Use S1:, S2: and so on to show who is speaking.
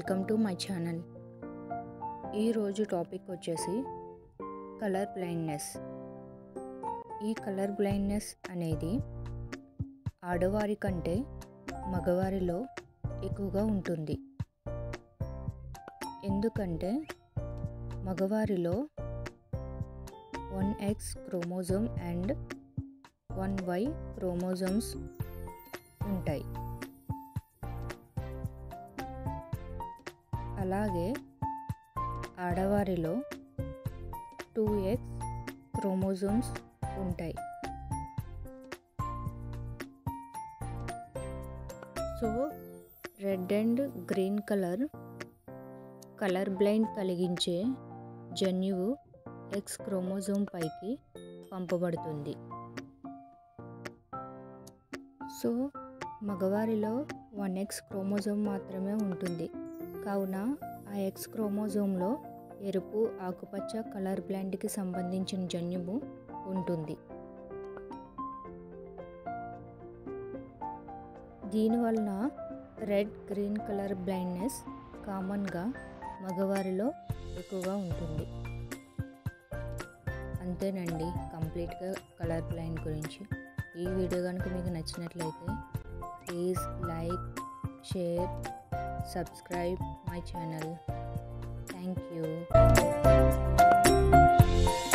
S1: welcome to my channel ఈరోజు topic వచ్చేసి colour blindness ఈ కలర్ బ్లైండ్నెస్ అనేది ఆడవారి కంటే మగవారిలో ఎక్కువగా ఉంటుంది ఎందుకంటే మగవారిలో one X chromosome and one Y chromosomes ఉంటాయి అలాగే ఆడవారిలో టూ ఎక్స్ క్రోమోజోమ్స్ ఉంటాయి so red and green colour colour blind కలిగించే జన్యువు ఎక్స్ క్రోమోజోమ్ పైకి పంపబడుతుంది సో మగవారిలో వన్ ఎక్స్ క్రోమోజోమ్ మాత్రమే ఉంటుంది కావున ఆ ఎక్స్ క్రోమోజోమ్లో ఎరుపు ఆకుపచ్చ కలర్ బ్లాండ్కి సంబంధించిన జన్యువు ఉంటుంది దీనివలన రెడ్ గ్రీన్ కలర్ బ్లైండ్నెస్ కామన్గా మగవారిలో ఎక్కువగా ఉంటుంది అంతేనండి కంప్లీట్గా కలర్ బ్లైండ్ గురించి ఈ వీడియో కనుక మీకు నచ్చినట్లయితే please like share subscribe my channel thank you